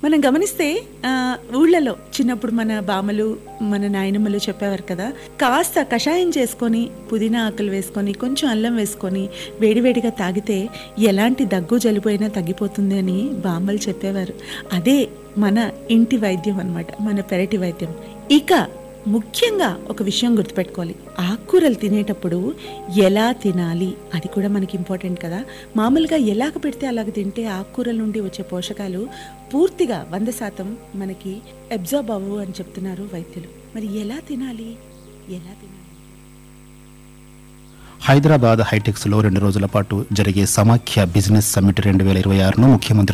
మనం గమనిస్తే ఆ, ఊళ్ళలో చిన్నప్పుడు మన బామ్మలు మన నాయనమ్మలు చెప్పేవారు కదా కాస్త కషాయం చేసుకొని పుదీనా ఆకులు వేసుకొని కొంచెం అల్లం వేసుకొని వేడివేడిగా తాగితే ఎలాంటి దగ్గు జలుబు అయినా తగ్గిపోతుంది అని బామ్మలు చెప్పేవారు అదే మన ఇంటి వైద్యం అన్నమాట మన పెరటి వైద్యం ఇక ముఖ్యంగా ఒక విషయం గుర్తుపెట్టుకోవాలి ఆకుకూరలు తినేటప్పుడు ఎలా తినాలి అది కూడా మనకి ఇంపార్టెంట్ కదా మామూలుగా ఎలాగ పెడితే అలాగ తింటే ఆకుకూరల నుండి వచ్చే పోషకాలు పూర్తిగా వంద శాతం మనకి అబ్జార్బ్ అవ్వు అని చెప్తున్నారు వైద్యులు మరి ఎలా తినాలి ఎలా తినాలి హైదరాబాద్ హైటెక్స్ లో రెండు రోజుల పాటు జరిగే సమాఖ్య బిజినెస్ సమ్మిట్ రెండు వేల ఇరవై ఆరును ముఖ్యమంత్రి